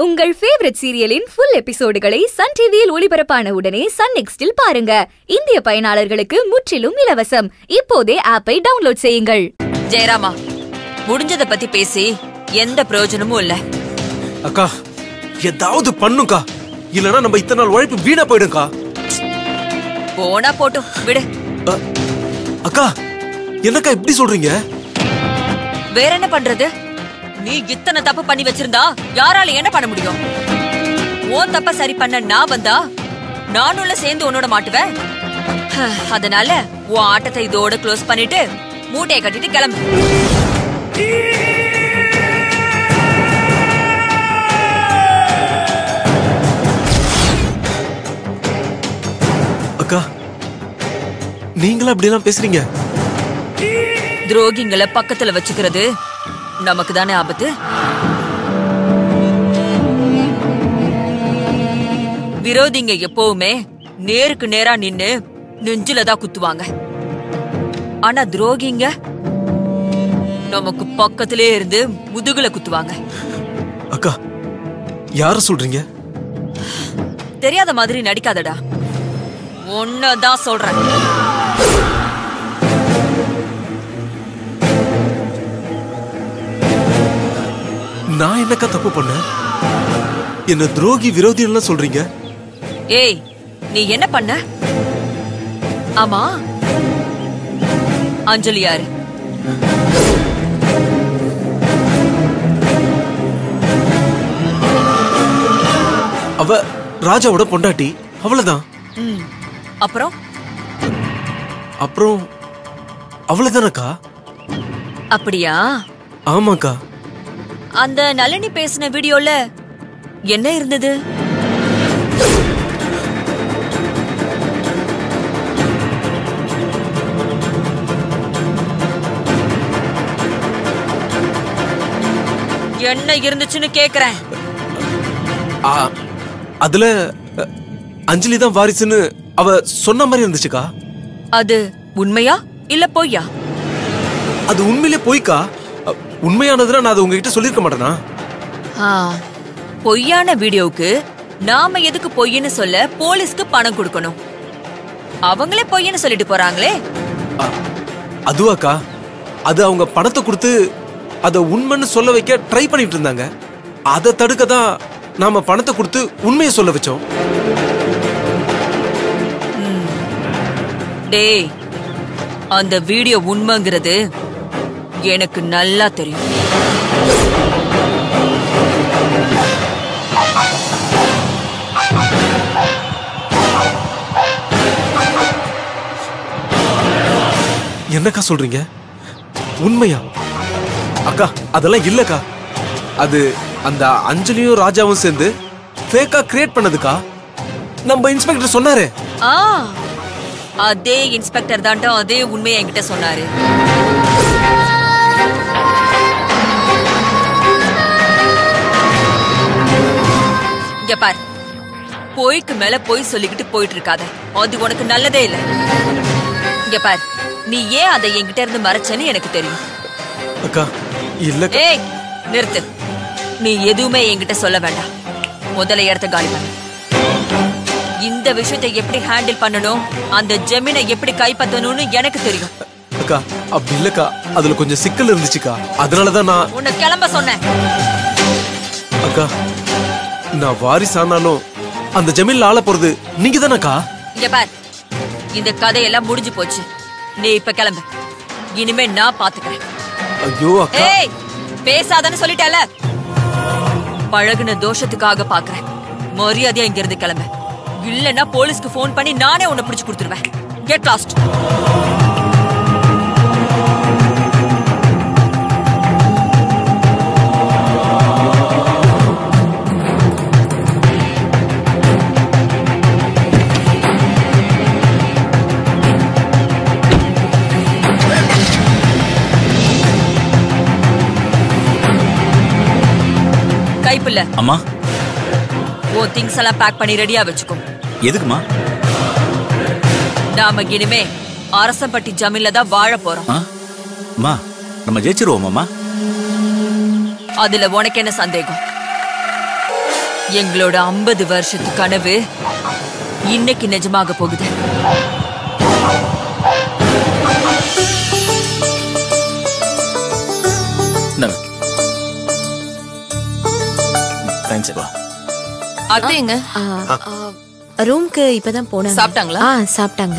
உங்கள் ஃபேவரட் சீரியலின் ஃபுல் எபிசோடுகளை சன் டிவியில் ஒளிபரப்பான உடனே சன் நெக்ஸ்டில் பாருங்க இந்திய பயனாளர்களுக்கு முற்றிலும் இலவசம் இப்போதே ஆப்பை டவுன்லோட் செய்யுங்கள் ஜெயராமா முடிஞ்சத பத்தி பேசி எந்த பிரயோஜனமும் இல்ல அக்கா ஏதாவது பண்ணுக்கா இல்லனா நம்ம இத்தனை நாள் உழைப்பு வீணா போயிடும்க்கா போனா போட்டும் விடு அ, அக்கா என்னக்கா இப்படி சொல்றீங்க வேற என்ன பண்றது நீ இத்தனை தப்பு பண்ணி வச்சிருந்தா யாரால என்ன பண்ண முடியும் உன் தப்ப சரி பண்ண நான் வந்தா நானும்ல சேர்ந்து உன்னோட மாட்டுவேன் ஹ, அதனால உன் ஆட்டத்தை இதோட க்ளோஸ் பண்ணிட்டு மூட்டையை கட்டிட்டு கிளம்பு அக்கா நீங்களா அப்படிலாம் பேசுறீங்க துரோகிங்களை பக்கத்துல வச்சுக்கிறது நமக்கு தானே ஆபத்து விரோதிங்க எப்பவுமே நேருக்கு நேரா நின்னு நெஞ்சில தான் குத்துவாங்க ஆனா துரோகிங்க நமக்கு பக்கத்திலே இருந்து முதுகுல குத்துவாங்க அக்கா யார சொல்றீங்க தெரியாத மாதிரி நடிக்காதடா ஒன்னதான் சொல்றேன் நான் என்னக்கா தப்பு பண்ணேன் என்ன துரோகி விரோதி எல்லாம் சொல்றீங்க ஏய் நீ என்ன பண்ண ஆமா அஞ்சலி யாரு அவ ராஜாவோட பொண்டாட்டி அவ்வளவுதான் ம் அப்புறம் அப்புறம் அவ்வளவுதானக்கா அப்படியா ஆமாக்கா அந்த நளினி பேசின வீடியோல என்ன இருந்தது என்ன இருந்துச்சுன்னு கேக்குறேன் ஆ, அதுல அ, அஞ்சலி தான் வாரிசுன்னு அவ சொன்ன மாதிரி இருந்துச்சுக்கா அது உண்மையா இல்ல பொய்யா அது உண்மையிலே போய்க்கா அ, உண்மையானதுன்னா நான் அதை உங்ககிட்ட சொல்லியிருக்க மாட்டேனா ஆ, பொய்யான வீடியோவுக்கு நாம எதுக்கு பொய்ன்னு சொல்ல போலீஸ்க்கு பணம் கொடுக்கணும் அவங்களே பொய்ன்னு சொல்லிட்டு போறாங்களே அ, அதுவாக்கா அது அவங்க பணத்தை கொடுத்து அதை உண்மைன்னு சொல்ல வைக்க ட்ரை பண்ணிட்டு இருந்தாங்க அதை தடுக்க தான் நாம பணத்தை கொடுத்து உண்மையை சொல்ல வச்சோம் டேய் அந்த வீடியோ உண்மைங்கிறது எனக்கு நல்லா தெரியும் என்னக்கா சொல்றீங்க உண்மையா அக்கா அதெல்லாம் இல்லக்கா அது அந்த அஞ்சலியும் ராஜாவும் சேர்ந்து ஃபேக்கா கிரியேட் பண்ணதுக்கா நம்ம இன்ஸ்பெக்டர் சொன்னாரே ஆ அதே இன்ஸ்பெக்டர் தான்டா அதே உண்மையை என்கிட்ட சொன்னாரு இங்க பார் பொய்க்கு மேல பொய் சொல்லிக்கிட்டு போயிட்டு இருக்காத அது உனக்கு நல்லதே இல்ல இங்க பார் நீ ஏன் அதை என்கிட்ட இருந்து மறைச்சேன்னு எனக்கு தெரியும் அக்கா இல்லக்கா ஏய் நிறுத்து நீ எதுவுமே என்கிட்ட சொல்ல வேண்டாம் முதல்ல இடத்த காலி பண்ணு இந்த விஷயத்தை எப்படி ஹேண்டில் பண்ணணும் அந்த ஜெமீனை எப்படி கைப்பற்றணும்னு எனக்கு தெரியும் அக்கா அப்படி இல்லக்கா அதுல கொஞ்சம் சிக்கல் இருந்துச்சுக்கா அதனாலதான் நான் உன்னை கிளம்ப சொன்னேன் அக்கா நான் வாரிசு ஆனாலும் அந்த ஜமீன்ல ஆள போறது நீங்க தானக்கா இங்க பார் இந்த கதையெல்லாம் முடிஞ்சு போச்சு நீ இப்ப கிளம்பு இனிமே நான் பாத்துக்கிறேன் ஐயோ அக்கா ஏய் பேசாதன்னு சொல்லிட்டேல பழகுன தோஷத்துக்காக பாக்குறேன் மரியாதையா இங்க இருந்து கிளம்பு இல்லன்னா போலீஸ்க்கு ஃபோன் பண்ணி நானே உன்னை பிடிச்சு கொடுத்துருவேன் கெட் லாஸ்ட் கைப்புள்ள அம்மா உன் திங்ஸ் எல்லாம் பேக் பண்ணி ரெடியா வச்சுக்கோ எதுக்குமா நாம இனிமே அரசம்பட்டி ஜமீன்ல தான் வாழ போறோம் ஆ அம்மா நம்ம ஜெயிச்சிருவோமாம்மா அதுல உனக்கு என்ன சந்தேகம் எங்களோட ஐம்பது வருஷத்து கனவு இன்னைக்கு நிஜமாக போகுது இந்தாங்க தேங்க்ஸ் வா அத்தை எங்க ரூம்க்கு இப்பதான் போனாங்க சாப்பிட்டாங்களா? ஆ சாப்பிட்டாங்க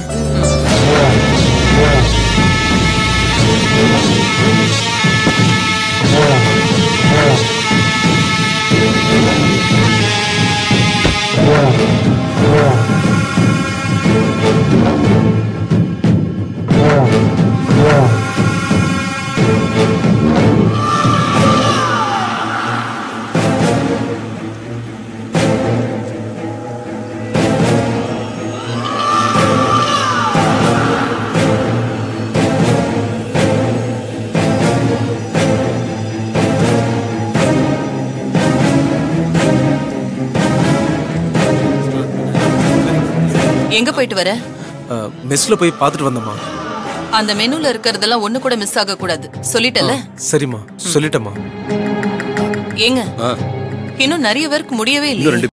எங்க போயிட்டு வர மெஸ்ல போய் பார்த்துட்டு வந்தம்மா அந்த மெனுல இருக்கறதெல்லாம் ஒண்ணு கூட மிஸ் ஆக கூடாது சொல்லிட்டல சரிம்மா சொல்லிட்டேம்மா ஏங்க ஆ இன்னும் நிறைய ஒர்க் முடியவே இன்னும் இல்லையே ரெண்டு